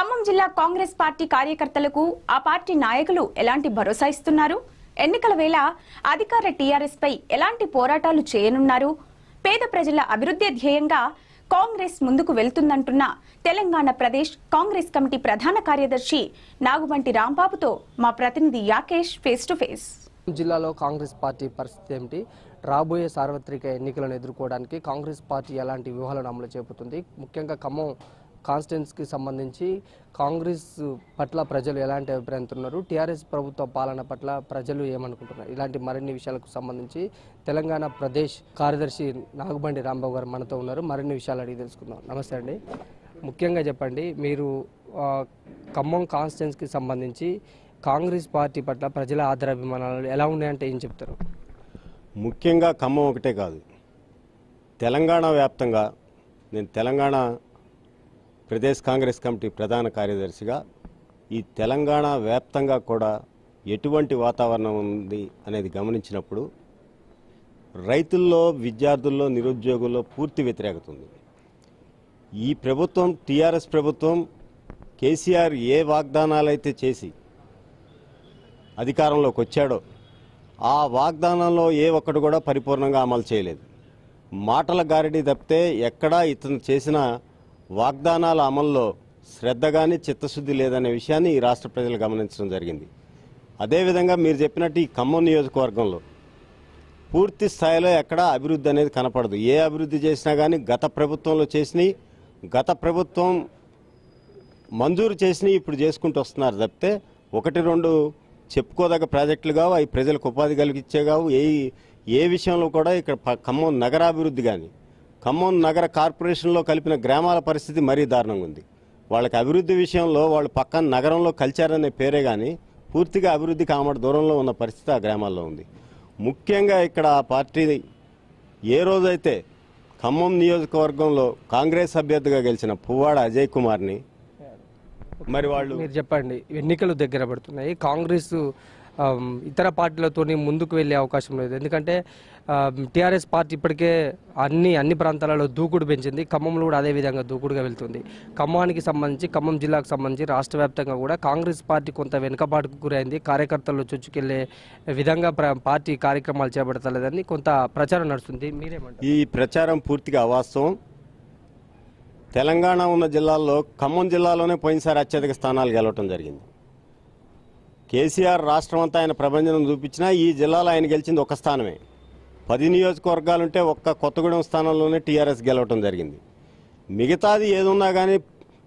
ఖమ్మం జిల్లా కాంగ్రెస్ పార్టీ కార్యకర్తలకు ఆ పార్టీ నాయకులు ఎలాంటి భరోసా ఇస్తున్నారు ఎన్నికల వేళ అధికార టీఆర్ఎస్ పై ఎలాంటి పోరాటాలు చేయనున్నారు పేద ప్రజల అభివృద్ధి ధ్యేయంగా కాంగ్రెస్ ముందుకు వెళ్తుందంటున్న తెలంగాణ ప్రదేశ్ కాంగ్రెస్ కమిటీ ప్రధాన కార్యదర్శి నాగుబంటి రాంబాబుతో మా ప్రతినిధి యాకేష్ ఫేస్ టు ఫేస్ జిల్లాలో కాంగ్రెస్ పార్టీ పరిస్థితి ఏమిటి రాబోయే సార్వత్రిక ఎన్నికలను ఎదుర్కోవడానికి కాంగ్రెస్ పార్టీ ఎలాంటి వ్యూహాలను అమలు చేపుతుంది ముఖ్యంగా ఖమ్మం కాన్స్టిట్యున్సీకి సంబంధించి కాంగ్రెస్ పట్ల ప్రజలు ఎలాంటి అభిప్రాయంతో ఉన్నారు టీఆర్ఎస్ ప్రభుత్వ పాలన పట్ల ప్రజలు ఏమనుకుంటున్నారు ఇలాంటి మరిన్ని విషయాలకు సంబంధించి తెలంగాణ ప్రదేశ్ కార్యదర్శి నాగుబండి రాంబాబు గారు మనతో ఉన్నారు మరిన్ని విషయాలు అడిగి తెలుసుకుందాం నమస్తే అండి ముఖ్యంగా చెప్పండి మీరు ఆ, ఖమ్మం కాన్స్టిట్యున్సీకి సంబంధించి కాంగ్రెస్ పార్టీ పట్ల ప్రజల ఆదరాభిమానాలు ఎలా ఉన్నాయంటే ఏం చెప్తారు ముఖ్యంగా ఖమ్మం ఒకటే కాదు తెలంగాణ వ్యాప్తంగా నేను తెలంగాణ ప్రదేశ్ కాంగ్రెస్ కమిటీ ప్రధాన కార్యదర్శిగా ఈ తెలంగాణ వ్యాప్తంగా కూడా ఎటువంటి వాతావరణం ఉంది అనేది గమనించినప్పుడు రైతుల్లో విద్యార్థుల్లో నిరుద్యోగుల్లో పూర్తి వ్యతిరేకత ఉంది ఈ ప్రభుత్వం టీఆర్ఎస్ ప్రభుత్వం కేసీఆర్ ఏ వాగ్దానాలైతే చేసి అధికారంలోకి వచ్చాడో ఆ వాగ్దానంలో ఏ ఒక్కటి కూడా పరిపూర్ణంగా అమలు చేయలేదు మాటల గారిడి తప్పితే ఎక్కడా ఇతను చేసిన వాగ్దానాల అమల్లో శ్రద్ధ కానీ చిత్తశుద్ధి లేదనే విషయాన్ని ఈ రాష్ట్ర ప్రజలు గమనించడం జరిగింది అదేవిధంగా మీరు చెప్పినట్టు ఈ ఖమ్మం నియోజకవర్గంలో పూర్తి స్థాయిలో ఎక్కడా అభివృద్ధి అనేది కనపడదు ఏ అభివృద్ధి చేసినా కానీ గత ప్రభుత్వంలో చేసినవి గత ప్రభుత్వం మంజూరు చేసినవి ఇప్పుడు చేసుకుంటూ వస్తున్నారు తప్పితే ఒకటి రెండు చెప్పుకోదగ్గ ప్రాజెక్టులు కావు అవి ప్రజలకు ఉపాధి కలిగించే కావు ఏ ఏ విషయంలో కూడా ఇక్కడ ప- ఖమ్మం నగరాభివృద్ధి కానీ ఖమ్మం నగర కార్పొరేషన్లో కలిపిన గ్రామాల పరిస్థితి మరీ దారుణంగా ఉంది వాళ్ళకి అభివృద్ధి విషయంలో వాళ్ళు పక్కన నగరంలో కలిచారనే పేరే కానీ పూర్తిగా అభివృద్ధికి ఆమడ దూరంలో ఉన్న పరిస్థితి ఆ గ్రామాల్లో ఉంది ముఖ్యంగా ఇక్కడ ఆ పార్టీ ఏ రోజైతే ఖమ్మం నియోజకవర్గంలో కాంగ్రెస్ అభ్యర్థిగా గెలిచిన పువ్వాడ అజయ్ కుమార్ని మరి వాళ్ళు మీరు చెప్పండి ఎన్నికలు దగ్గర పడుతున్నాయి కాంగ్రెస్ ఆమ్, ఇతర పార్టీలతోని ముందుకు వెళ్ళే అవకాశం లేదు ఎందుకంటే టీఆర్ఎస్ పార్టీ ఇప్పటికే అన్ని అన్ని ప్రాంతాలలో దూకుడు పెంచింది ఖమ్మంలో కూడా అదే విధంగా దూకుడుగా వెళ్తుంది ఖమ్మానికి సంబంధించి ఖమ్మం జిల్లాకు సంబంధించి రాష్ట్ర వ్యాప్తంగా కూడా కాంగ్రెస్ పార్టీ కొంత వెనుకబాటుకు గురైంది కార్యకర్తలు చొచ్చుకెళ్లే విధంగా ప్ర- పార్టీ కార్యక్రమాలు చేపడతలేదని కొంత ప్రచారం నడుస్తుంది మీరేమంటారు ఈ ప్రచారం పూర్తిగా అవాస్తవం తెలంగాణ ఉన్న జిల్లాల్లో ఖమ్మం జిల్లాలోనే పోయినసారి అత్యధిక స్థానాలు గెలవటం జరిగింది కేసీఆర్ రాష్ట్రం అంతా ఆయన ప్రభంజనం చూపించినా ఈ జిల్లాలో ఆయన గెలిచింది ఒక స్థానమే పది నియోజకవర్గాలుంటే ఒక్క కొత్తగూడెం స్థానంలోనే టీఆర్ఎస్ గెలవటం జరిగింది మిగతాది ఏదున్నా కానీ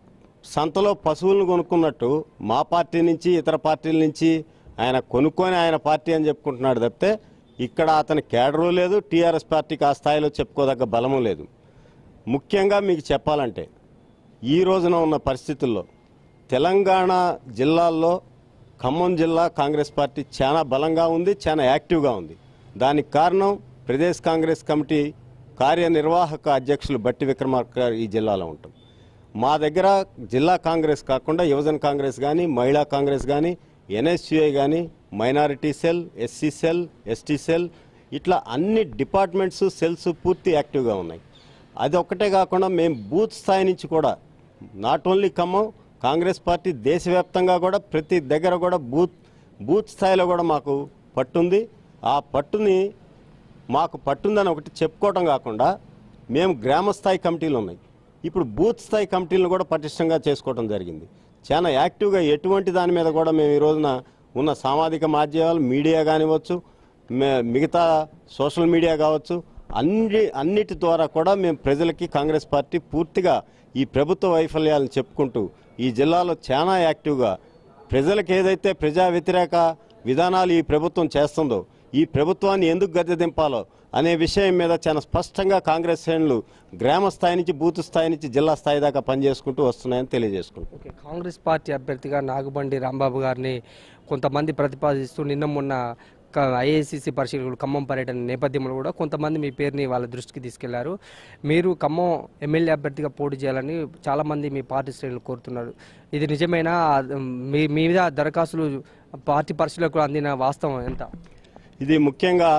సంతలో పశువులను కొనుక్కున్నట్టు మా పార్టీ నుంచి ఇతర పార్టీల నుంచి ఆయన కొనుక్కొని ఆయన పార్టీ అని చెప్పుకుంటున్నాడు తప్పితే ఇక్కడ అతని కేడరు లేదు టీఆర్ఎస్ పార్టీకి ఆ స్థాయిలో చెప్పుకోదగ్గ బలము లేదు ముఖ్యంగా మీకు చెప్పాలంటే ఈ రోజున ఉన్న పరిస్థితుల్లో తెలంగాణ జిల్లాల్లో ఖమ్మం జిల్లా కాంగ్రెస్ పార్టీ చాలా బలంగా ఉంది చాలా యాక్టివ్గా ఉంది దానికి కారణం ప్రదేశ్ కాంగ్రెస్ కమిటీ కార్యనిర్వాహక అధ్యక్షులు బట్టి విక్రమార్క ఈ జిల్లాలో ఉంటాం మా దగ్గర జిల్లా కాంగ్రెస్ కాకుండా యువజన కాంగ్రెస్ కానీ మహిళా కాంగ్రెస్ కానీ ఎన్ఎస్యుఐ కానీ minority cell SC cell ST cell ఇట్లా అన్ని డిపార్ట్మెంట్స్ సెల్స్ పూర్తి యాక్టివ్గా ఉన్నాయి అది ఒక్కటే కాకుండా మేము బూత్ స్థాయి నుంచి కూడా not only Khammam Congress party దేశవ్యాప్తంగా కూడా ప్రతి దగ్గర కూడా బూత్ బూత్ స్థాయిలో కూడా మాకు పట్టుంది ఆ పట్టుని మాకు పట్టుందని ఒకటి చెప్పుకోవటం కాకుండా మేము గ్రామ స్థాయి కమిటీలు ఉన్నాయి ఇప్పుడు బూత్ స్థాయి కమిటీలను కూడా పటిష్టంగా చేసుకోవడం జరిగింది చాలా యాక్టివ్గా ఎటువంటి దాని మీద కూడా మేము ఈ రోజున ఉన్న సామాజిక మాధ్యమాలు మీడియా కానివ్వచ్చు మే- మిగతా సోషల్ మీడియా కావచ్చు అన్ని అన్నిటి ద్వారా కూడా మేము ప్రజలకి కాంగ్రెస్ పార్టీ పూర్తిగా ఈ ప్రభుత్వ వైఫల్యాలను చెప్పుకుంటూ ఈ జిల్లాలో చాలా యాక్టివ్గా ప్రజలకు ఏదైతే ప్రజా వ్యతిరేక విధానాలు ఈ ప్రభుత్వం చేస్తుందో ఈ ప్రభుత్వాన్ని ఎందుకు గద్దె దింపాలో అనే విషయం మీద చాలా స్పష్టంగా కాంగ్రెస్ శ్రేణులు గ్రామ స్థాయి నుంచి బూత్ స్థాయి నుంచి జిల్లా స్థాయి దాకా పనిచేసుకుంటూ వస్తున్నాయని తెలియజేసుకుంటాం ఓకే కాంగ్రెస్ పార్టీ అభ్యర్థిగా నాగబండి రాంబాబు గారిని కొంతమంది ప్రతిపాదిస్తూ నిన్న మొన్న ఐఏసీసీ పరిశీలకులు ఖమ్మం పర్యటన నేపథ్యంలో కూడా కొంతమంది మీ పేరుని వాళ్ళ దృష్టికి తీసుకెళ్లారు మీరు ఖమ్మం ఎమ్మెల్యే అభ్యర్థిగా పోటీ చేయాలని చాలామంది మీ పార్టీ శ్రేణులు కోరుతున్నారు ఇది నిజమేనా మీ మీ మీద దరఖాస్తులు పార్టీ పరిశీలకులు అందిన వాస్తవం ఎంత ఇది ముఖ్యంగా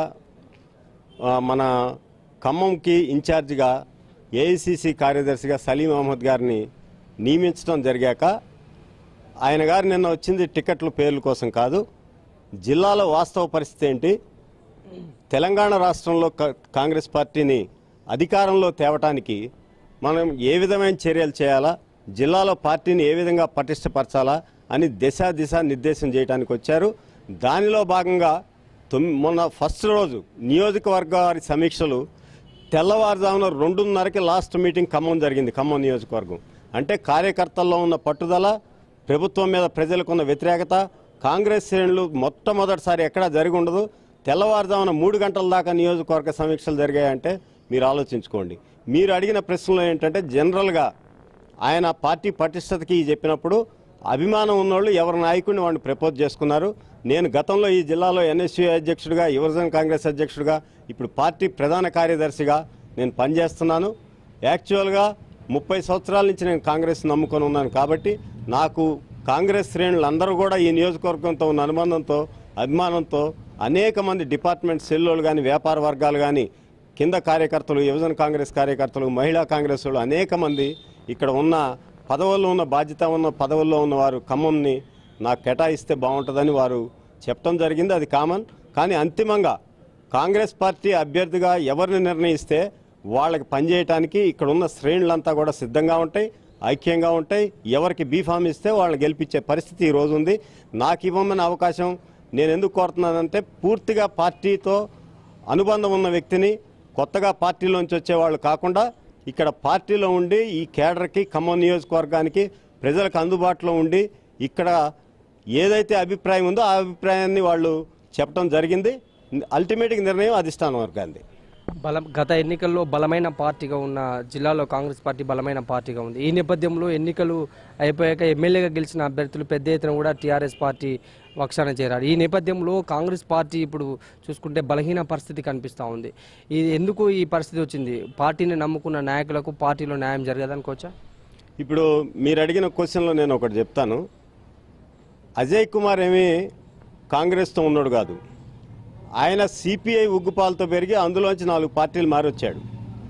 ఆ, మన ఖమ్మంకి ఇన్ఛార్జిగా ఏఐసిసి కార్యదర్శిగా సలీం అహ్మద్ గారిని నియమించడం జరిగాక ఆయన గారు నిన్న వచ్చింది టికెట్ల పేర్ల కోసం కాదు జిల్లాలో వాస్తవ పరిస్థితి ఏంటి తెలంగాణ రాష్ట్రంలో క- కాంగ్రెస్ పార్టీని అధికారంలో తేవటానికి మనం ఏ విధమైన చర్యలు చేయాలా జిల్లాలో పార్టీని ఏ విధంగా పటిష్టపరచాలా అని దిశ దిశ నిర్దేశం చేయడానికి వచ్చారు దానిలో భాగంగా తొమ్ మొన్న ఫస్ట్ రోజు నియోజకవర్గ వారి సమీక్షలు తెల్లవారుజామున రెండున్నరకి లాస్ట్ మీటింగ్ ఖమ్మం జరిగింది ఖమ్మం నియోజకవర్గం అంటే కార్యకర్తల్లో ఉన్న పట్టుదల ప్రభుత్వం మీద ప్రజలకు ఉన్న వ్యతిరేకత కాంగ్రెస్ శ్రేణులు మొట్టమొదటిసారి ఎక్కడా జరిగి ఉండదు తెల్లవారుజామున మూడు గంటల దాకా నియోజకవర్గ సమీక్షలు జరిగాయంటే మీరు ఆలోచించుకోండి మీరు అడిగిన ప్రశ్నలు ఏంటంటే జనరల్గా ఆయన పార్టీ పటిష్టతకి చెప్పినప్పుడు అభిమానం ఉన్నోళ్ళు ఎవరి నాయకుడిని వాడిని ప్రపోజ్ చేసుకున్నారు నేను గతంలో ఈ జిల్లాలో ఎన్ఎస్యూ అధ్యక్షుడిగా యువజన కాంగ్రెస్ అధ్యక్షుడిగా ఇప్పుడు పార్టీ ప్రధాన కార్యదర్శిగా నేను పనిచేస్తున్నాను యాక్చువల్గా ముప్పై సంవత్సరాల నుంచి నేను కాంగ్రెస్ నమ్ముకొని ఉన్నాను కాబట్టి నాకు కాంగ్రెస్ శ్రేణులు అందరూ కూడా ఈ నియోజకవర్గంతో ఉన్న అనుబంధంతో అభిమానంతో అనేక మంది డిపార్ట్మెంట్ సెల్లోలు కానీ వ్యాపార వర్గాలు కానీ కింద కార్యకర్తలు యువజన కాంగ్రెస్ కార్యకర్తలు మహిళా కాంగ్రెస్ వాళ్ళు అనేక మంది ఇక్కడ ఉన్న పదవుల్లో ఉన్న బాధ్యత ఉన్న పదవుల్లో ఉన్న వారు ఖమ్మంని నాకు కేటాయిస్తే బాగుంటుందని వారు చెప్పడం జరిగింది అది కామన్ కానీ అంతిమంగా కాంగ్రెస్ పార్టీ అభ్యర్థిగా ఎవరిని నిర్ణయిస్తే వాళ్ళకి పనిచేయటానికి ఇక్కడ ఉన్న శ్రేణులంతా కూడా సిద్ధంగా ఉంటాయి ఐక్యంగా ఉంటాయి ఎవరికి బీఫామ్ ఇస్తే వాళ్ళని గెలిపించే పరిస్థితి ఈ రోజు ఉంది నాకు ఇవ్వమని అవకాశం నేను ఎందుకు కోరుతున్నానంటే పూర్తిగా పార్టీతో అనుబంధం ఉన్న వ్యక్తిని కొత్తగా పార్టీలోంచి వచ్చేవాళ్ళు కాకుండా ఇక్కడ పార్టీలో ఉండి ఈ కేడర్కి ఖమ్మం నియోజకవర్గానికి ప్రజలకు అందుబాటులో ఉండి ఇక్కడ ఏదైతే అభిప్రాయం ఉందో ఆ అభిప్రాయాన్ని వాళ్ళు చెప్పడం జరిగింది అల్టిమేట్గా నిర్ణయం అధిష్టానం వర్గాన్ని బలం గత ఎన్నికల్లో బలమైన పార్టీగా ఉన్న జిల్లాలో కాంగ్రెస్ పార్టీ బలమైన పార్టీగా ఉంది ఈ నేపథ్యంలో ఎన్నికలు అయిపోయాక ఎమ్మెల్యేగా గెలిచిన అభ్యర్థులు పెద్ద ఎత్తున కూడా టీఆర్ఎస్ పార్టీ పక్షాన చేరారు ఈ నేపథ్యంలో కాంగ్రెస్ పార్టీ ఇప్పుడు చూసుకుంటే బలహీన పరిస్థితి కనిపిస్తూ ఉంది ఇది ఎందుకు ఈ పరిస్థితి వచ్చింది పార్టీని నమ్ముకున్న నాయకులకు పార్టీలో న్యాయం జరగదనుకోవచ్చా ఇప్పుడు మీరు అడిగిన క్వశ్చన్లో నేను ఒకటి చెప్తాను అజయ్ కుమార్ ఏమీ కాంగ్రెస్తో ఉన్నాడు కాదు ఆయన సిపిఐ ఉగ్గుపాలతో పెరిగి అందులోంచి నాలుగు పార్టీలు మారొచ్చాడు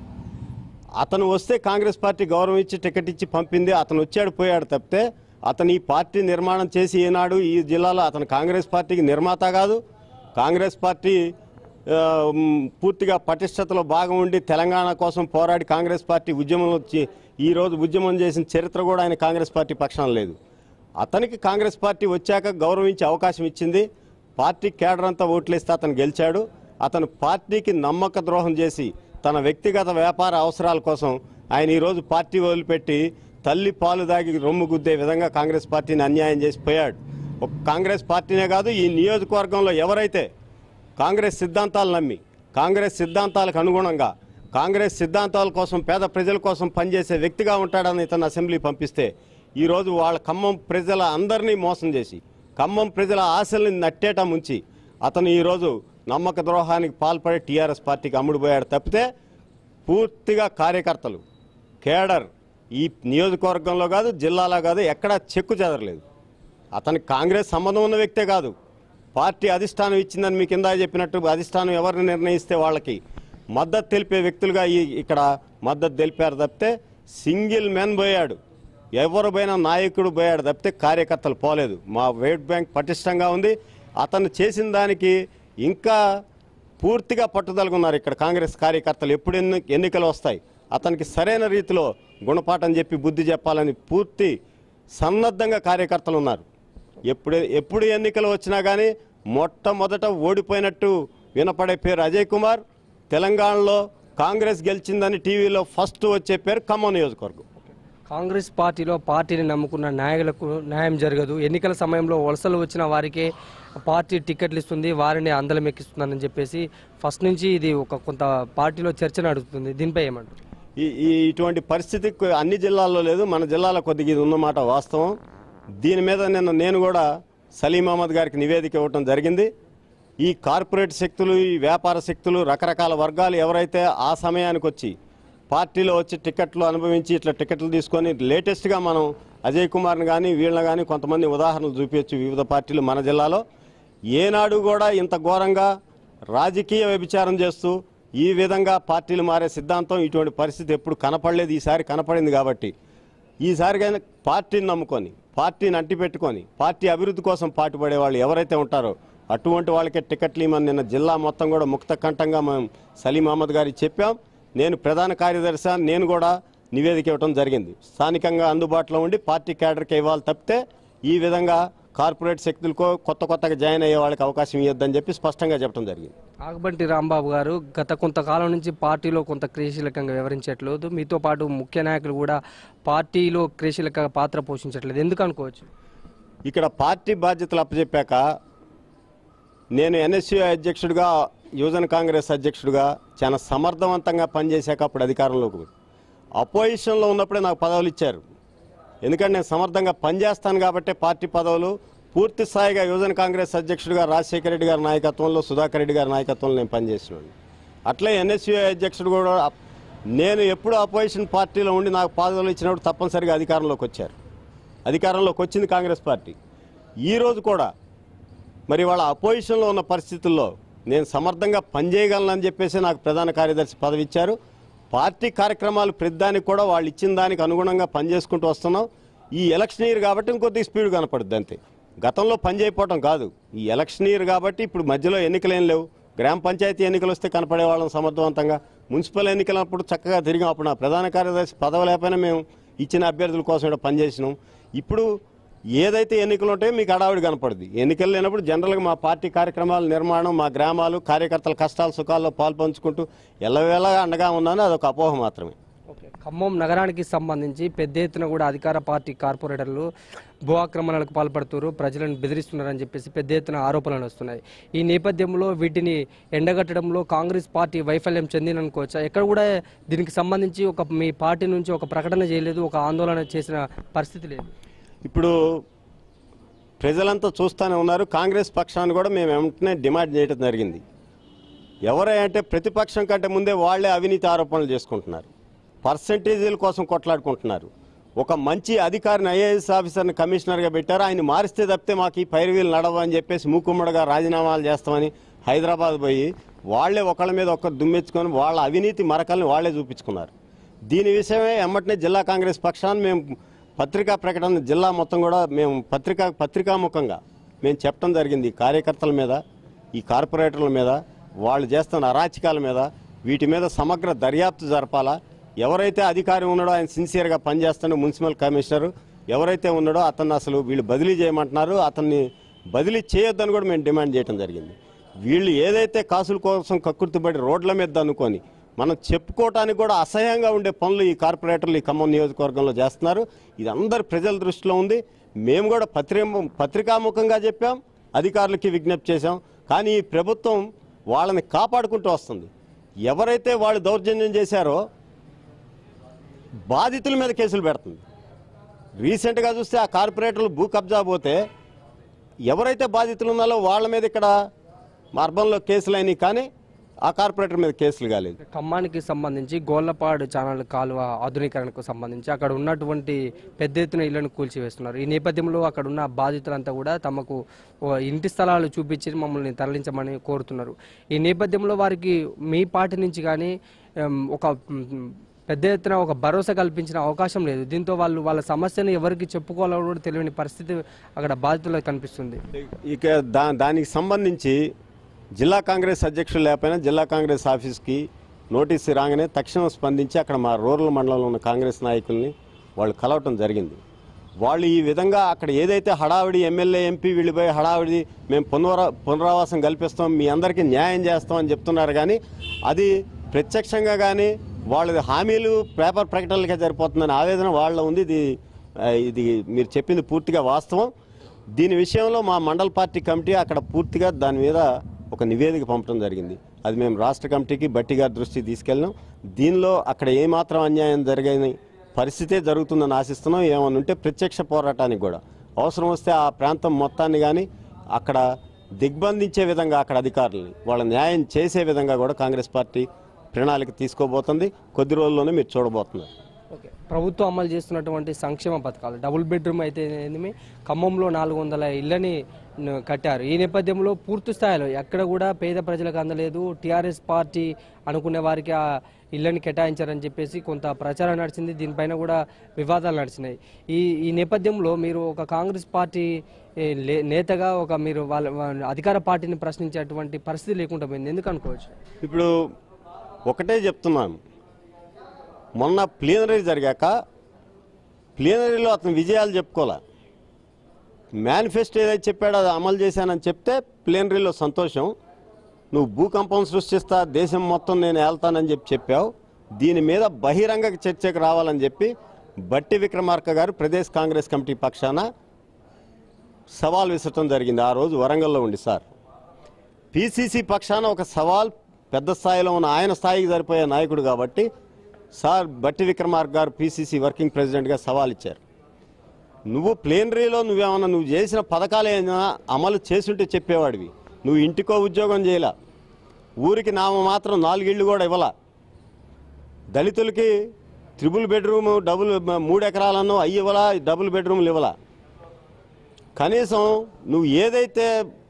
అతను వస్తే కాంగ్రెస్ పార్టీ గౌరవం ఇచ్చి టికెట్ ఇచ్చి పంపింది అతను వచ్చాడు పోయాడు తప్పితే అతను ఈ పార్టీ నిర్మాణం చేసి ఈనాడు ఈ జిల్లాలో అతను కాంగ్రెస్ పార్టీకి నిర్మాత కాదు కాంగ్రెస్ పార్టీ ఆ, మ్, పూర్తిగా పటిష్టతలో భాగం ఉండి తెలంగాణ కోసం పోరాడి కాంగ్రెస్ పార్టీ ఉద్యమంలో వచ్చి ఈ రోజు ఉద్యమం చేసిన చరిత్ర కూడా ఆయన కాంగ్రెస్ పార్టీ పక్షాన లేదు అతనికి కాంగ్రెస్ పార్టీ వచ్చాక గౌరవించే అవకాశం ఇచ్చింది పార్టీ కేడర్ అంతా ఓట్లేస్తే అతను గెలిచాడు అతను పార్టీకి నమ్మక ద్రోహం చేసి తన వ్యక్తిగత వ్యాపార అవసరాల కోసం ఆయన ఈరోజు పార్టీ వదిలిపెట్టి తల్లి పాలు దాగి రొమ్ము గుద్దే విధంగా కాంగ్రెస్ పార్టీని అన్యాయం చేసి పోయాడు ఒక కాంగ్రెస్ పార్టీనే కాదు ఈ నియోజకవర్గంలో ఎవరైతే కాంగ్రెస్ సిద్ధాంతాలు నమ్మి కాంగ్రెస్ సిద్ధాంతాలకు అనుగుణంగా కాంగ్రెస్ సిద్ధాంతాల కోసం పేద ప్రజల కోసం పనిచేసే వ్యక్తిగా ఉంటాడని ఇతను అసెంబ్లీ పంపిస్తే ఈరోజు వాళ్ళ ఖమ్మం ప్రజల అందరినీ మోసం చేసి ఖమ్మం ప్రజల ఆశల్ని నట్టేట ముంచి అతను ఈరోజు నమ్మక ద్రోహానికి పాల్పడి టీఆర్ఎస్ పార్టీకి అమ్ముడుపోయాడు తప్పితే పూర్తిగా కార్యకర్తలు కేడర్ ఈ నియోజకవర్గంలో కాదు జిల్లాలో కాదు ఎక్కడా చెక్కు చెదరలేదు అతనికి కాంగ్రెస్ సంబంధం ఉన్న వ్యక్తే కాదు పార్టీ అధిష్టానం ఇచ్చిందని మీకు ఇందా చెప్పినట్టు అధిష్టానం ఎవరిని నిర్ణయిస్తే వాళ్ళకి మద్దతు తెలిపే వ్యక్తులుగా ఈ ఇక్కడ మద్దతు తెలిపారు తప్పితే సింగిల్ మెన్ పోయాడు ఎవరు పోయినా నాయకుడు పోయాడు తప్పితే కార్యకర్తలు పోలేదు మా ఓట్ బ్యాంక్ పటిష్టంగా ఉంది అతను చేసిన దానికి ఇంకా పూర్తిగా పట్టుదలగా ఉన్నారు ఇక్కడ కాంగ్రెస్ కార్యకర్తలు ఎప్పుడు ఎన్ని ఎన్నికలు వస్తాయి అతనికి సరైన రీతిలో గుణపాఠం చెప్పి బుద్ధి చెప్పాలని పూర్తి సన్నద్ధంగా కార్యకర్తలు ఉన్నారు ఎప్పుడు ఎప్పుడు ఎన్నికలు వచ్చినా కానీ మొట్టమొదట ఓడిపోయినట్టు వినపడే పేరు అజయ్ కుమార్ తెలంగాణలో కాంగ్రెస్ గెలిచిందని టీవీలో ఫస్ట్ వచ్చే పేరు ఖమ్మం నియోజకవర్గం కాంగ్రెస్ పార్టీలో పార్టీని నమ్ముకున్న నాయకులకు న్యాయం జరగదు ఎన్నికల సమయంలో వలసలు వచ్చిన వారికే పార్టీ టికెట్లు ఇస్తుంది వారిని అందలం ఎక్కిస్తుందని చెప్పేసి ఫస్ట్ నుంచి ఇది ఒక కొంత పార్టీలో చర్చ నడుస్తుంది దీనిపై ఏమంటారు ఈ ఈ ఇటువంటి పరిస్థితి కొ- అన్ని జిల్లాల్లో లేదు మన జిల్లాలో కొద్దిగా ఇది ఉన్నమాట వాస్తవం దీని మీద నిన్న నేను కూడా సలీం అహ్మద్ గారికి నివేదిక ఇవ్వటం జరిగింది ఈ కార్పొరేట్ శక్తులు ఈ వ్యాపార శక్తులు రకరకాల వర్గాలు ఎవరైతే ఆ సమయానికి వచ్చి పార్టీలో వచ్చి టికెట్లు అనుభవించి ఇట్లా టికెట్లు తీసుకొని లేటెస్ట్గా మనం అజయ్ కుమార్ని కానీ వీళ్ళని కానీ కొంతమంది ఉదాహరణలు చూపించచ్చు వివిధ పార్టీలు మన జిల్లాలో ఏనాడు కూడా ఇంత ఘోరంగా రాజకీయ వ్యభిచారం చేస్తూ ఈ విధంగా పార్టీలు మారే సిద్ధాంతం ఇటువంటి పరిస్థితి ఎప్పుడు కనపడలేదు ఈసారి కనపడింది కాబట్టి ఈసారి కానీ పార్టీని నమ్ముకొని పార్టీని అంటిపెట్టుకొని పార్టీ అభివృద్ధి కోసం పాటుపడే వాళ్ళు ఎవరైతే ఉంటారో అటువంటి వాళ్ళకే టికెట్లు ఇవ్వమని నిన్న జిల్లా మొత్తం కూడా ముక్త కంఠంగా మేము సలీం అహ్మద్ గారికి చెప్పాం నేను ప్రధాన కార్యదర్శి నేను కూడా నివేదిక ఇవ్వడం జరిగింది స్థానికంగా అందుబాటులో ఉండి పార్టీ క్యాడర్కి ఇవ్వాలి తప్పితే ఈ విధంగా కార్పొరేట్ శక్తులకో కొత్త కొత్తగా జాయిన్ అయ్యే వాళ్ళకి అవకాశం ఇవ్వద్దని చెప్పి స్పష్టంగా చెప్పడం జరిగింది ఆగబంటి రాంబాబు గారు గత కొంతకాలం నుంచి పార్టీలో కొంత క్రియాశీలకంగా వివరించట్లేదు మీతో పాటు ముఖ్య నాయకులు కూడా పార్టీలో క్రియాశీలక పాత్ర పోషించట్లేదు ఎందుకు అనుకోవచ్చు ఇక్కడ పార్టీ బాధ్యతలు అప్పచెప్పాక నేను ఎన్ఎస్యూ అధ్యక్షుడిగా యువజన కాంగ్రెస్ అధ్యక్షుడిగా చాలా సమర్థవంతంగా పనిచేశాక అప్పుడు అధికారంలోకి వచ్చి. అపోజిషన్లో ఉన్నప్పుడే నాకు పదవులు ఇచ్చారు ఎందుకంటే నేను సమర్థంగా పనిచేస్తాను కాబట్టి పార్టీ పదవులు పూర్తి స్థాయిగా యువజన కాంగ్రెస్ అధ్యక్షుడిగా రాజశేఖర రెడ్డి గారి నాయకత్వంలో సుధాకర్ రెడ్డి గారి నాయకత్వంలో నేను పనిచేసినాను అట్లే ఎన్ఎస్యూ అధ్యక్షుడు కూడా అప్- నేను ఎప్పుడు అపోజిషన్ పార్టీలో ఉండి నాకు పదవులు ఇచ్చినప్పుడు తప్పనిసరిగా అధికారంలోకి వచ్చారు అధికారంలోకి వచ్చింది కాంగ్రెస్ పార్టీ ఈ రోజు కూడా మరి వాళ్ళ అపోజిషన్లో ఉన్న పరిస్థితుల్లో నేను సమర్థంగా పనిచేయగలనని చెప్పేసి నాకు ప్రధాన కార్యదర్శి పదవి ఇచ్చారు పార్టీ కార్యక్రమాలు ప్రతిదానికి కూడా వాళ్ళు ఇచ్చిన దానికి అనుగుణంగా పనిచేసుకుంటూ వస్తున్నాం ఈ ఎలక్షన్ ఇయర్ కాబట్టి ఇంకొద్ది స్పీడ్ కనపడుద్ది అంతే గతంలో పని చేయకపోవటం కాదు ఈ ఎలక్షన్ ఇయర్ కాబట్టి ఇప్పుడు మధ్యలో ఎన్నికలేం లేవు గ్రామ పంచాయతీ ఎన్నికలు వస్తే కనపడే వాళ్ళం సమర్థవంతంగా మున్సిపల్ ఎన్నికలప్పుడు చక్కగా తిరిగాం అప్పుడు నా ప్రధాన కార్యదర్శి పదవి లేకపోయినా మేము ఇచ్చిన అభ్యర్థుల కోసం ఇక్కడ పనిచేసినాం ఇప్పుడు ఏదైతే ఎన్నికలు ఉంటాయో మీకు అడావిడి కనపడుద్ది ఎన్నికలు లేనప్పుడు జనరల్గా మా పార్టీ కార్యక్రమాల నిర్మాణం మా గ్రామాలు కార్యకర్తల కష్టాల సుఖాల్లో పాల్పంచుకుంటూ ఎల్లవేళగా అండగా ఉన్నాను అదొక అపోహ మాత్రమే ఓకే ఖమ్మం నగరానికి సంబంధించి పెద్ద ఎత్తున కూడా అధికార పార్టీ కార్పొరేటర్లు భూ ఆక్రమణలకు పాల్పడుతున్నారు ప్రజలను బెదిరిస్తున్నారని చెప్పేసి పెద్ద ఎత్తున ఆరోపణలు వస్తున్నాయి ఈ నేపథ్యంలో వీటిని ఎండగట్టడంలో కాంగ్రెస్ పార్టీ వైఫల్యం చెందిననుకోవచ్చా ఎక్కడ కూడా దీనికి సంబంధించి ఒక మీ పార్టీ నుంచి ఒక ప్రకటన చేయలేదు ఒక ఆందోళన చేసిన పరిస్థితి లేదు ఇప్పుడు ప్రజలంతా చూస్తూనే ఉన్నారు కాంగ్రెస్ పక్షాన్ని కూడా మేము వెంటనే డిమాండ్ చేయడం జరిగింది ఎవరై అంటే ప్రతిపక్షం కంటే ముందే వాళ్ళే అవినీతి ఆరోపణలు చేసుకుంటున్నారు పర్సంటేజీల కోసం కొట్లాడుకుంటున్నారు ఒక మంచి అధికారిని ఐఏఎస్ ఆఫీసర్ని కమిషనర్గా పెట్టారు ఆయన మారిస్తే తప్పితే మాకు ఈ పైరువీలు నడవ అని చెప్పేసి మూకుమ్మడిగా రాజీనామాలు చేస్తామని హైదరాబాద్ పోయి వాళ్ళే ఒకళ్ళ మీద ఒక్కరు దుమ్మెచ్చుకొని వాళ్ళ అవినీతి మరకల్ని వాళ్ళే చూపించుకున్నారు దీని విషయమే ఎమ్మటనే జిల్లా కాంగ్రెస్ పక్షాన్ని మేము పత్రికా ప్రకటన జిల్లా మొత్తం కూడా మేము పత్రికా పత్రికాముఖంగా మేము చెప్పడం జరిగింది ఈ కార్యకర్తల మీద ఈ కార్పొరేటర్ల మీద వాళ్ళు చేస్తున్న అరాచకాల మీద వీటి మీద సమగ్ర దర్యాప్తు జరపాలా ఎవరైతే అధికారి ఉన్నాడో ఆయన సిన్సియర్గా పనిచేస్తాడో మున్సిపల్ కమిషనర్ ఎవరైతే ఉన్నాడో అతన్ని అసలు వీళ్ళు బదిలీ చేయమంటున్నారు అతన్ని బదిలీ చేయొద్దని కూడా మేము డిమాండ్ చేయడం జరిగింది వీళ్ళు ఏదైతే కాసుల కోసం కక్కుర్తిపడి రోడ్ల మీద అనుకొని మనం చెప్పుకోవటానికి కూడా అసహ్యంగా ఉండే పనులు ఈ కార్పొరేటర్లు ఈ ఖమ్మం నియోజకవర్గంలో చేస్తున్నారు ఇది అందరి ప్రజల దృష్టిలో ఉంది మేము కూడా పత్రిక పత్రికాముఖంగా చెప్పాం అధికారులకి విజ్ఞప్తి చేశాం కానీ ఈ ప్రభుత్వం వాళ్ళని కాపాడుకుంటూ వస్తుంది ఎవరైతే వాళ్ళు దౌర్జన్యం చేశారో బాధితుల మీద కేసులు పెడుతుంది రీసెంట్గా చూస్తే ఆ కార్పొరేటర్లు భూ కబ్జా పోతే ఎవరైతే బాధితులు ఉన్నారో వాళ్ళ మీద ఇక్కడ మార్బంలో కేసులు అయినాయి కానీ ఆ కార్పొరేటర్ మీద కేసులు కాలేదు ఖమ్మానికి సంబంధించి గోళ్లపాడు ఛానల్ కాలువ ఆధునీకరణకు సంబంధించి అక్కడ ఉన్నటువంటి పెద్ద ఎత్తున ఇళ్లను కూల్చివేస్తున్నారు ఈ నేపథ్యంలో అక్కడ ఉన్న బాధితులంతా కూడా తమకు ఓ ఇంటి స్థలాలు చూపించి మమ్మల్ని తరలించమని కోరుతున్నారు ఈ నేపథ్యంలో వారికి మీ పార్టీ నుంచి కానీ ఎం, ఒక మ్, పెద్ద ఎత్తున ఒక భరోసా కల్పించిన అవకాశం లేదు దీంతో వాళ్ళు వాళ్ళ సమస్యను ఎవరికి చెప్పుకోవాలో కూడా తెలియని పరిస్థితి అక్కడ బాధితులకు కనిపిస్తుంది ఇక దా దానికి సంబంధించి జిల్లా కాంగ్రెస్ అధ్యక్షులు లేకపోయినా జిల్లా కాంగ్రెస్ ఆఫీస్కి నోటీసు రాగానే తక్షణం స్పందించి అక్కడ మా రూరల్ మండలంలో ఉన్న కాంగ్రెస్ నాయకుల్ని వాళ్ళు కలవటం జరిగింది వాళ్ళు ఈ విధంగా అక్కడ ఏదైతే హడావిడి ఎమ్మెల్యే ఎంపీ వెళ్ళిపోయి హడావిడి మేము పునరా పునరావాసం కల్పిస్తాం మీ అందరికీ న్యాయం చేస్తామని చెప్తున్నారు కానీ అది ప్రత్యక్షంగా కానీ వాళ్ళది హామీలు పేపర్ ప్రకటనలకే సరిపోతుందని ఆవేదన వాళ్ళ ఉంది ఇది ఆ, ఇది మీరు చెప్పింది పూర్తిగా వాస్తవం దీని విషయంలో మా మండల పార్టీ కమిటీ అక్కడ పూర్తిగా దాని మీద ఒక నివేదిక పంపడం జరిగింది అది మేము రాష్ట్ర కమిటీకి బట్టి గారి దృష్టికి తీసుకెళ్ళినాం దీనిలో అక్కడ ఏమాత్రం అన్యాయం జరిగని పరిస్థితే జరుగుతుందని ఆశిస్తున్నాం ఏమన్నా ఉంటే ప్రత్యక్ష పోరాటానికి కూడా అవసరం వస్తే ఆ ప్రాంతం మొత్తాన్ని కానీ అక్కడ దిగ్బంధించే విధంగా అక్కడ అధికారులని వాళ్ళ న్యాయం చేసే విధంగా కూడా కాంగ్రెస్ పార్టీ ప్రణాళిక తీసుకోబోతుంది కొద్ది రోజుల్లోనే మీరు చూడబోతున్నారు ఓకే ప్రభుత్వం అమలు చేస్తున్నటువంటి సంక్షేమ పథకాలు డబుల్ బెడ్రూమ్ అయితే ఏంది ఖమ్మంలో నాలుగు వందల ఇళ్ళని న- కట్టారు ఈ నేపథ్యంలో పూర్తి స్థాయిలో ఎక్కడ కూడా పేద ప్రజలకు అందలేదు టీఆర్ఎస్ పార్టీ అనుకునే వారికి ఆ ఇళ్ళని కేటాయించారని చెప్పేసి కొంత ప్రచారం నడిచింది దీనిపైన కూడా వివాదాలు నడిచినాయి ఈ ఈ నేపథ్యంలో మీరు ఒక కాంగ్రెస్ పార్టీ ఏ, లే- నేతగా ఒక మీరు వాళ్ళ వాళ్ళ అధికార పార్టీని ప్రశ్నించేటువంటి పరిస్థితి లేకుండా పోయింది ఎందుకు అనుకోవచ్చు ఇప్పుడు ఒకటే చెప్తున్నాను మొన్న ప్లీనరీ జరిగాక ప్లీనరీలో అతను విజయాలు చెప్పుకోలే మేనిఫెస్టో ఏదైతే చెప్పాడో అది అమలు చేశానని చెప్తే ప్లీనరీలో సంతోషం నువ్వు భూకంపం సృష్టిస్తా దేశం మొత్తం నేను వెళ్తానని చెప్పి చెప్పావు దీని మీద బహిరంగ చర్చకు రావాలని చెప్పి బట్టి విక్రమార్క గారు ప్రదేశ్ కాంగ్రెస్ కమిటీ పక్షాన సవాల్ విసరటం జరిగింది ఆ రోజు వరంగల్లో ఉండి సార్ పిసిసి పక్షాన ఒక సవాల్ పెద్ద స్థాయిలో ఉన్న ఆయన స్థాయికి సరిపోయే నాయకుడు కాబట్టి సార్ బట్టి విక్రమార్క గారు పిసిసి వర్కింగ్ ప్రెసిడెంట్గా సవాల్ ఇచ్చారు నువ్వు ప్లేనరీలో నువ్వేమన్నా నువ్వు చేసిన పథకాలు ఏమైనా అమలు చేసుంటే చెప్పేవాడివి నువ్వు ఇంటికో ఉద్యోగం చేయలా ఊరికి నామ మాత్రం నాలుగిళ్ళు కూడా ఇవ్వలా దళితులకి త్రిబుల్ బెడ్రూమ్ డబుల్ మూడు ఎకరాలను అయ్యి ఇవ్వలా డబుల్ బెడ్రూమ్లు ఇవ్వలా కనీసం నువ్వు ఏదైతే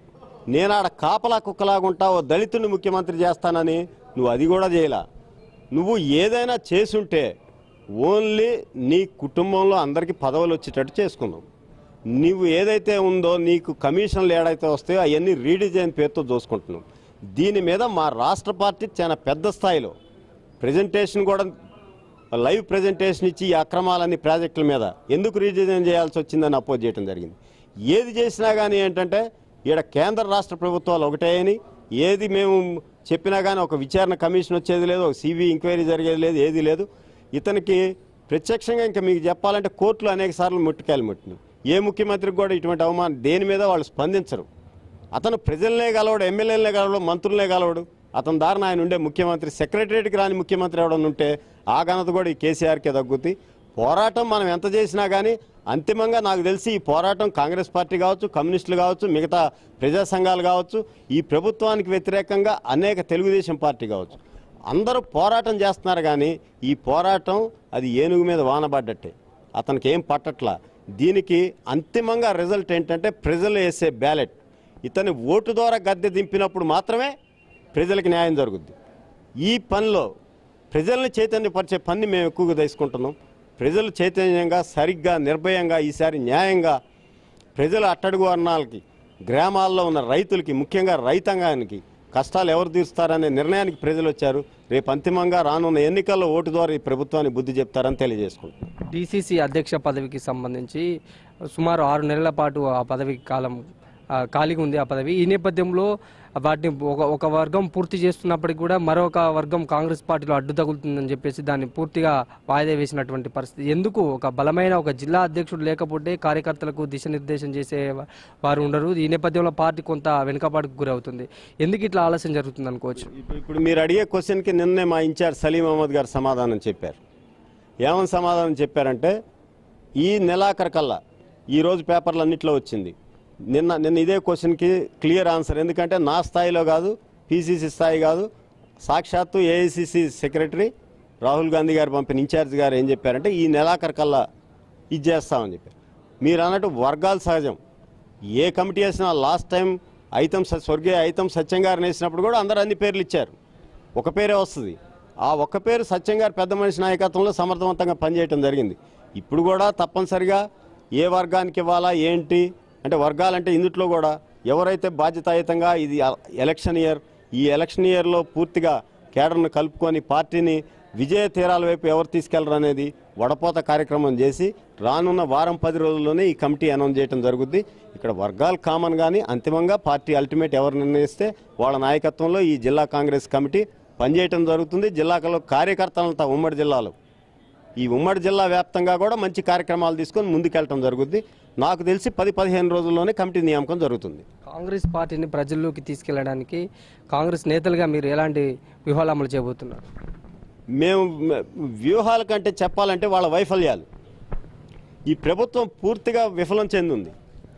నేను ఆడ కాపలా కుక్కలాగా ఉంటావో దళితుడిని ముఖ్యమంత్రి చేస్తానని నువ్వు అది కూడా చేయలా నువ్వు ఏదైనా చేసుంటే ఓన్లీ నీ కుటుంబంలో అందరికీ పదవులు వచ్చేటట్టు చేసుకున్నావు నువ్వు ఏదైతే ఉందో నీకు కమిషన్లు ఏడైతే వస్తాయో అవన్నీ రీడిజైన్ పేరుతో చూసుకుంటున్నావు దీని మీద మా రాష్ట్ర పార్టీ చాలా పెద్ద స్థాయిలో ప్రజెంటేషన్ కూడా లైవ్ ప్రజెంటేషన్ ఇచ్చి ఈ అక్రమాలన్నీ ప్రాజెక్టుల మీద ఎందుకు రీడిజైన్ చేయాల్సి వచ్చిందని అపోజ్ చేయడం జరిగింది ఏది చేసినా కానీ ఏంటంటే ఈడ కేంద్ర రాష్ట్ర ప్రభుత్వాలు ఒకటే అని ఏది మేము చెప్పినా కానీ ఒక విచారణ కమిషన్ వచ్చేది లేదు ఒక సిబి ఎంక్వైరీ జరిగేది లేదు ఏది లేదు ఇతనికి ప్రత్యక్షంగా ఇంకా మీకు చెప్పాలంటే కోర్టులో అనేక సార్లు ముట్టుకాయలు ముట్టింది ఏ ముఖ్యమంత్రికి కూడా ఇటువంటి అవమానం దేని మీద వాళ్ళు స్పందించరు అతను ప్రజలనే కలవడు ఎమ్మెల్యేలనే కలవడు మంత్రులనే కలవడు అతని దారిన ఆయన ఉండే ముఖ్యమంత్రి సెక్రటరియట్కి రాని ముఖ్యమంత్రి ఎవడన్నా ఉంటే ఆ ఘనత కూడా ఈ కేసీఆర్కే తగ్గుద్ది పోరాటం మనం ఎంత చేసినా కానీ అంతిమంగా నాకు తెలిసి ఈ పోరాటం కాంగ్రెస్ పార్టీ కావచ్చు కమ్యూనిస్టులు కావచ్చు మిగతా ప్రజా సంఘాలు కావచ్చు ఈ ప్రభుత్వానికి వ్యతిరేకంగా అనేక తెలుగుదేశం పార్టీ కావచ్చు అందరూ పోరాటం చేస్తున్నారు కానీ ఈ పోరాటం అది ఏనుగు మీద వానబడ్డట్టే అతనికి ఏం పట్టట్లా దీనికి అంతిమంగా రిజల్ట్ ఏంటంటే ప్రజలు వేసే బ్యాలెట్ ఇతని ఓటు ద్వారా గద్దె దింపినప్పుడు మాత్రమే ప్రజలకు న్యాయం జరుగుద్ది ఈ పనిలో ప్రజల్ని చైతన్యపరిచే పని మేము ఎక్కువగా తీసుకుంటున్నాం ప్రజలు చైతన్యంగా సరిగ్గా నిర్భయంగా ఈసారి న్యాయంగా ప్రజల అట్టడుగు వర్ణాలకి గ్రామాల్లో ఉన్న రైతులకి ముఖ్యంగా రైతాంగానికి కష్టాలు ఎవరు తీరుస్తారనే నిర్ణయానికి ప్రజలు వచ్చారు రేపు అంతిమంగా రానున్న ఎన్నికల్లో ఓటు ద్వారా ఈ ప్రభుత్వాన్ని బుద్ధి చెప్తారని తెలియజేసుకుంటున్నాం డిసిసి అధ్యక్ష పదవికి సంబంధించి సుమారు ఆరు నెలల పాటు ఆ పదవి కాలం ఆ, ఖాళీగా ఉంది ఆ పదవి ఈ నేపథ్యంలో వాటిని ఒక ఒక వర్గం పూర్తి చేస్తున్నప్పటికీ కూడా మరొక వర్గం కాంగ్రెస్ పార్టీలో అడ్డు తగులుతుందని చెప్పేసి దాన్ని పూర్తిగా వాయిదా వేసినటువంటి పరిస్థితి ఎందుకు ఒక బలమైన ఒక జిల్లా అధ్యక్షుడు లేకపోతే కార్యకర్తలకు దిశానిర్దేశం చేసే వా- వారు ఉండరు ఈ నేపథ్యంలో పార్టీ కొంత వెనుకబాటుకు గురవుతుంది ఎందుకు ఇట్లా ఆలస్యం జరుగుతుంది అనుకోవచ్చు ఇప్పుడు ఇప్పుడు మీరు అడిగే క్వశ్చన్కి నిన్నే మా ఇన్ఛార్జ్ సలీం అహ్మద్ గారు సమాధానం చెప్పారు ఏమని సమాధానం చెప్పారంటే ఈ నెలాఖరు కల్లా ఈరోజు పేపర్లు అన్నింటిలో వచ్చింది నిన్న నిన్న ఇదే క్వశ్చన్కి క్లియర్ ఆన్సర్ ఎందుకంటే నా స్థాయిలో కాదు పీసీసీ స్థాయి కాదు సాక్షాత్తు ఏఐసిసి సెక్రటరీ రాహుల్ గాంధీ గారు పంపిన ఇన్ఛార్జ్ గారు ఏం చెప్పారంటే ఈ నెలాఖరు కల్లా ఇది చేస్తామని చెప్పారు మీరు అన్నట్టు వర్గాలు సహజం ఏ కమిటీ వేసినా లాస్ట్ టైం ఐతం స- స్వర్గీయ ఐతం సత్యం గారిని వేసినప్పుడు కూడా అందరూ అన్ని పేర్లు ఇచ్చారు ఒక పేరే వస్తుంది ఆ ఒక్క పేరు సత్యం గారు పెద్ద మనిషి నాయకత్వంలో సమర్థవంతంగా పనిచేయటం జరిగింది ఇప్పుడు కూడా తప్పనిసరిగా ఏ వర్గానికి ఇవ్వాలా ఏంటి అంటే వర్గాలంటే ఇందుట్లో కూడా ఎవరైతే బాధ్యతాయుతంగా ఇది ఎ- ఎలక్షన్ ఇయర్ ఈ ఎలక్షన్ ఇయర్లో పూర్తిగా కేడర్ను కలుపుకొని పార్టీని విజయ తీరాల వైపు ఎవరు తీసుకెళ్లరు అనేది వడపోత కార్యక్రమం చేసి రానున్న వారం పది రోజుల్లోనే ఈ కమిటీ అనౌన్స్ చేయడం జరుగుద్ది ఇక్కడ వర్గాలు కామన్ కానీ అంతిమంగా పార్టీ అల్టిమేట్ ఎవరు నిర్ణయిస్తే వాళ్ళ నాయకత్వంలో ఈ జిల్లా కాంగ్రెస్ కమిటీ పనిచేయటం జరుగుతుంది జిల్లాలో కార్యకర్తలంతా ఉమ్మడి జిల్లాలో ఈ ఉమ్మడి జిల్లా వ్యాప్తంగా కూడా మంచి కార్యక్రమాలు తీసుకొని ముందుకెళ్ళటం జరుగుద్ది నాకు తెలిసి పది పదిహేను రోజుల్లోనే కమిటీ నియామకం జరుగుతుంది కాంగ్రెస్ పార్టీని ప్రజల్లోకి తీసుకెళ్లడానికి కాంగ్రెస్ నేతలుగా మీరు ఎలాంటి వ్యూహాలు అమలు చేయబోతున్నారు మేము మ- వ్యూహాల కంటే చెప్పాలంటే వాళ్ళ వైఫల్యాలు ఈ ప్రభుత్వం పూర్తిగా విఫలం చెందింది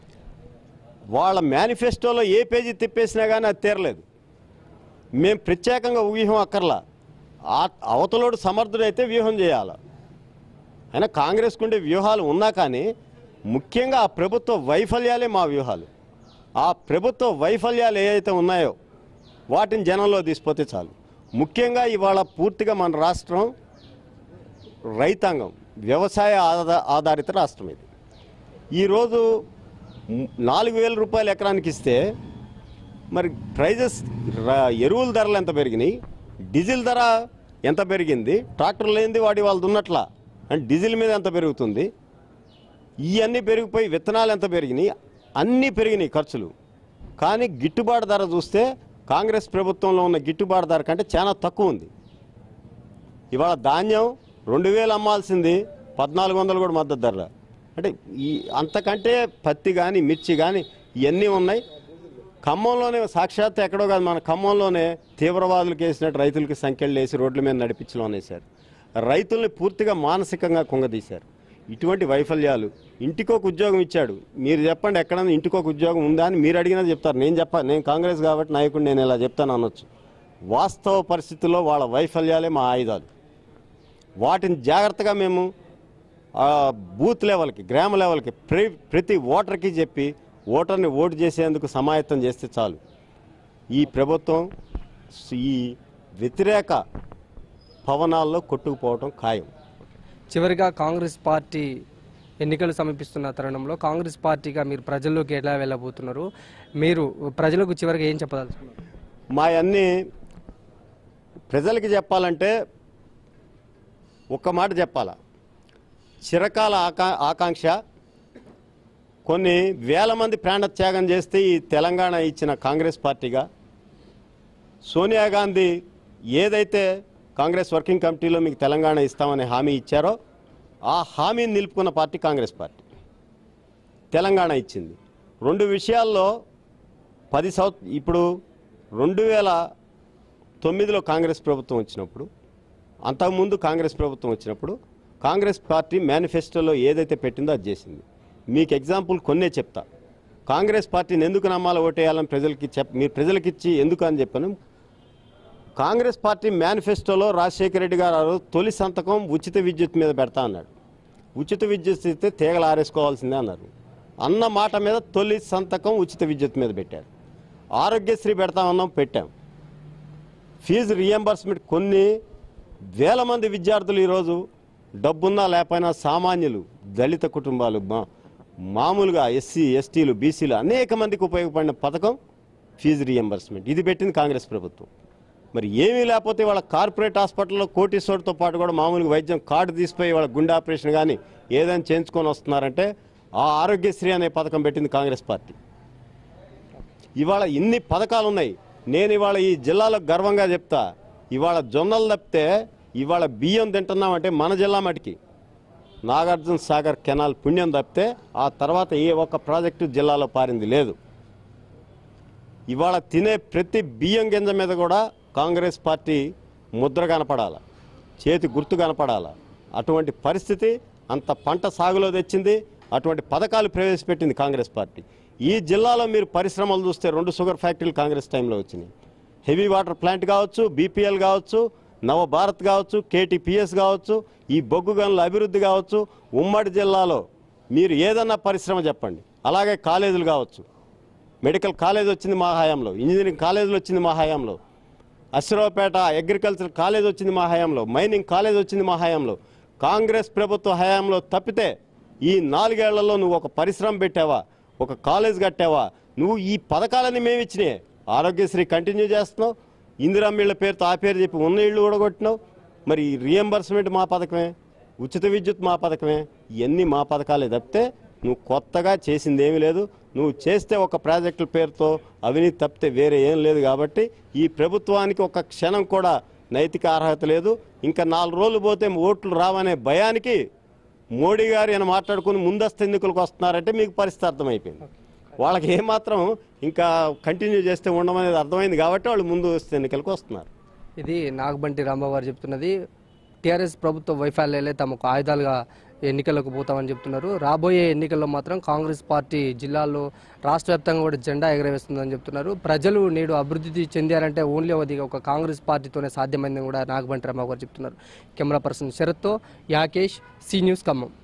వాళ్ళ మేనిఫెస్టోలో ఏ పేజీ తిప్పేసినా కానీ అది తీరలేదు మేము ప్రత్యేకంగా వ్యూహం అక్కర్లా ఆ- అవతలోడు సమర్థుడైతే వ్యూహం చేయాలి అయినా కాంగ్రెస్కు ఉండే వ్యూహాలు ఉన్నా కానీ ముఖ్యంగా ఆ ప్రభుత్వ వైఫల్యాలే మా వ్యూహాలు ఆ ప్రభుత్వ వైఫల్యాలు ఏవైతే ఉన్నాయో వాటిని జనంలో తీసిపోతే చాలు ముఖ్యంగా ఇవాళ పూర్తిగా మన రాష్ట్రం రైతాంగం వ్యవసాయ ఆధా ఆధారిత రాష్ట్రం ఇది ఈరోజు మ్, నాలుగు వేల రూపాయలు ఎకరానికి ఇస్తే మరి ప్రైజెస్ ర- ఎరువుల ధరలు ఎంత పెరిగినాయి డీజిల్ ధర ఎంత పెరిగింది ట్రాక్టర్ లేనిది వాడి వాళ్ళది ఉన్నట్లా అంటే డీజిల్ మీద ఎంత పెరుగుతుంది ఇవన్నీ పెరిగిపోయి విత్తనాలు ఎంత పెరిగినాయి అన్నీ పెరిగినాయి ఖర్చులు కానీ గిట్టుబాటు ధర చూస్తే కాంగ్రెస్ ప్రభుత్వంలో ఉన్న గిట్టుబాటు ధర కంటే చాలా తక్కువ ఉంది ఇవాళ ధాన్యం రెండు వేలు అమ్మాల్సింది పద్నాలుగు వందలు కూడా మద్దతు ధర అంటే ఈ అంతకంటే పత్తి కానీ మిర్చి కానీ ఇవన్నీ ఉన్నాయి ఖమ్మంలోనే సాక్షాత్ ఎక్కడో కాదు మన ఖమ్మంలోనే తీవ్రవాదులకు వేసినట్టు రైతులకి సంఖ్యలు వేసి రోడ్ల మీద నడిపించడం వేశారు రైతుల్ని పూర్తిగా మానసికంగా కుంగదీశారు ఇటువంటి వైఫల్యాలు ఇంటికొక ఉద్యోగం ఇచ్చాడు మీరు చెప్పండి ఎక్కడన్నా ఇంటికొక ఉద్యోగం ఉందా అని మీరు అడిగినా చెప్తారు నేను చెప్ప నేను కాంగ్రెస్ కాబట్టి నాయకుడు నేను ఇలా చెప్తాను అనొచ్చు వాస్తవ పరిస్థితుల్లో వాళ్ళ వైఫల్యాలే మా ఆయుధాలు వాటిని జాగ్రత్తగా మేము ఆ, బూత్ లెవెల్కి గ్రామ లెవెల్కి ప్ర ప్రతి ఓటర్కి చెప్పి ఓటర్ని ఓటు చేసేందుకు సమాయత్తం చేస్తే చాలు ఈ ప్రభుత్వం ఈ వ్యతిరేక పవనాల్లో కొట్టుకుపోవటం ఖాయం చివరిగా కాంగ్రెస్ పార్టీ ఎన్నికలు సమీపిస్తున్న తరుణంలో కాంగ్రెస్ పార్టీగా మీరు ప్రజల్లోకి ఎలా వెళ్ళబోతున్నారు మీరు ప్రజలకు చివరిగా ఏం చెప్పదలుచుకున్నారు మా అన్నీ ప్రజలకి చెప్పాలంటే ఒక్క మాట చెప్పాలా చిరకాల ఆకా ఆకాంక్ష కొన్ని వేల మంది ప్రాణత్యాగం చేస్తే ఈ తెలంగాణ ఇచ్చిన కాంగ్రెస్ పార్టీగా సోనియా గాంధీ ఏదైతే కాంగ్రెస్ వర్కింగ్ కమిటీలో మీకు తెలంగాణ ఇస్తామని హామీ ఇచ్చారో ఆ హామీని నిలుపుకున్న పార్టీ కాంగ్రెస్ పార్టీ తెలంగాణ ఇచ్చింది రెండు విషయాల్లో పది సంవ ఇప్పుడు రెండు వేల తొమ్మిదిలో కాంగ్రెస్ ప్రభుత్వం వచ్చినప్పుడు అంతకుముందు కాంగ్రెస్ ప్రభుత్వం వచ్చినప్పుడు కాంగ్రెస్ పార్టీ మేనిఫెస్టోలో ఏదైతే పెట్టిందో అది చేసింది మీకు ఎగ్జాంపుల్ కొన్నే చెప్తా కాంగ్రెస్ పార్టీని ఎందుకు నమ్మాలో ఓటేయాలని ప్రజలకి చెప్ మీరు ప్రజలకి ఇచ్చి ఎందుకు అని చెప్పాను కాంగ్రెస్ పార్టీ మేనిఫెస్టోలో రాజశేఖర రెడ్డి గారు ఆ రోజు తొలి సంతకం ఉచిత విద్యుత్ మీద పెడతా అన్నాడు ఉచిత విద్యుత్ ఇస్తే తీగలు ఆరేసుకోవాల్సిందే అన్నారు అన్న మాట మీద తొలి సంతకం ఉచిత విద్యుత్ మీద పెట్టారు ఆరోగ్యశ్రీ పెడతామన్నాం పెట్టాం ఫీజు రియంబర్స్మెంట్ కొన్ని వేల మంది విద్యార్థులు ఈరోజు డబ్బున్నా లేకపోయినా సామాన్యులు దళిత కుటుంబాలు మా- మామూలుగా ఎస్సీ ఎస్టీలు బీసీలు అనేక మందికి ఉపయోగపడిన పథకం ఫీజు రియంబర్స్మెంట్ ఇది పెట్టింది కాంగ్రెస్ ప్రభుత్వం మరి ఏమీ లేకపోతే వాళ్ళ కార్పొరేట్ హాస్పిటల్లో కోటీశ్వరుడితో పాటు కూడా మామూలుగా వైద్యం కార్డు తీసిపోయి వాళ్ళ గుండె ఆపరేషన్ కానీ ఏదైనా చేయించుకొని వస్తున్నారంటే ఆ ఆరోగ్యశ్రీ అనే పథకం పెట్టింది కాంగ్రెస్ పార్టీ ఇవాళ ఇన్ని పథకాలు ఉన్నాయి నేను ఇవాళ ఈ జిల్లాలో గర్వంగా చెప్తా ఇవాళ జొన్నలు తప్పితే ఇవాళ బియ్యం తింటున్నామంటే మన జిల్లా మటుకి నాగార్జున సాగర్ కెనాల్ పుణ్యం తప్పితే ఆ తర్వాత ఏ ఒక్క ప్రాజెక్టు జిల్లాలో పారింది లేదు ఇవాళ తినే ప్రతి బియ్యం గింజ మీద కూడా కాంగ్రెస్ పార్టీ ముద్ర కనపడాల చేతి గుర్తు కనపడాల అటువంటి పరిస్థితి అంత పంట సాగులో తెచ్చింది అటువంటి పథకాలు ప్రవేశపెట్టింది కాంగ్రెస్ పార్టీ ఈ జిల్లాలో మీరు పరిశ్రమలు చూస్తే రెండు షుగర్ ఫ్యాక్టరీలు కాంగ్రెస్ టైంలో వచ్చినాయి హెవీ వాటర్ ప్లాంట్ కావచ్చు బీపీఎల్ కావచ్చు నవభారత్ కావచ్చు కేటీపీఎస్ కావచ్చు ఈ బొగ్గు గనుల అభివృద్ధి కావచ్చు ఉమ్మడి జిల్లాలో మీరు ఏదన్నా పరిశ్రమ చెప్పండి అలాగే కాలేజీలు కావచ్చు మెడికల్ కాలేజ్ వచ్చింది మా హయాంలో ఇంజనీరింగ్ కాలేజీలు వచ్చింది మా హయాంలో అశ్వరావుపేట అగ్రికల్చర్ కాలేజ్ వచ్చింది మా హయాంలో మైనింగ్ కాలేజ్ వచ్చింది మా హయాంలో కాంగ్రెస్ ప్రభుత్వ హయాంలో తప్పితే ఈ నాలుగేళ్లలో నువ్వు ఒక పరిశ్రమ పెట్టావా ఒక కాలేజ్ కట్టావా నువ్వు ఈ పథకాలన్నీ మేము ఇచ్చినాయి ఆరోగ్యశ్రీ కంటిన్యూ చేస్తున్నావు ఇందిరామిళ్ళ పేరుతో ఆ పేరు చెప్పి ఉన్న ఇళ్ళు కూడా కొట్టినావు మరి రియంబర్స్మెంట్ మా పథకమే ఉచిత విద్యుత్ మా పథకమే ఇవన్నీ మా పథకాలే తప్పితే నువ్వు కొత్తగా చేసింది ఏమీ లేదు నువ్వు చేస్తే ఒక ప్రాజెక్టుల పేరుతో అవినీతి తప్పితే వేరే ఏం లేదు కాబట్టి ఈ ప్రభుత్వానికి ఒక క్షణం కూడా నైతిక అర్హత లేదు ఇంకా నాలుగు రోజులు పోతే ఓట్లు రావనే భయానికి మోడీ గారు ఈయన మాట్లాడుకుని ముందస్తు ఎన్నికలకు వస్తున్నారంటే మీకు పరిస్థితి అర్థమైపోయింది వాళ్ళకి ఏమాత్రం ఇంకా కంటిన్యూ చేస్తే ఉండమనేది అర్థమైంది కాబట్టి వాళ్ళు ముందు వస్తే ఎన్నికలకు వస్తున్నారు ఇది నాగబంటి రాంబాబు గారు చెప్తున్నది టీఆర్ఎస్ ప్రభుత్వ వైఫల్యాలే తమకు ఆయుధాలుగా ఎన్నికలకు పోతామని చెప్తున్నారు రాబోయే ఎన్నికల్లో మాత్రం కాంగ్రెస్ పార్టీ జిల్లాల్లో రాష్ట్ర వ్యాప్తంగా కూడా జెండా ఎగరవేస్తుందని చెప్తున్నారు ప్రజలు నేడు అభివృద్ధి చెందారంటే ఓన్లీ అది ఒక కాంగ్రెస్ పార్టీతోనే సాధ్యమైందని కూడా నాగబంటి రాంబాబు గారు చెప్తున్నారు కెమెరా పర్సన్ శరత్తో యాకేష్ సి న్యూస్ ఖమ్మం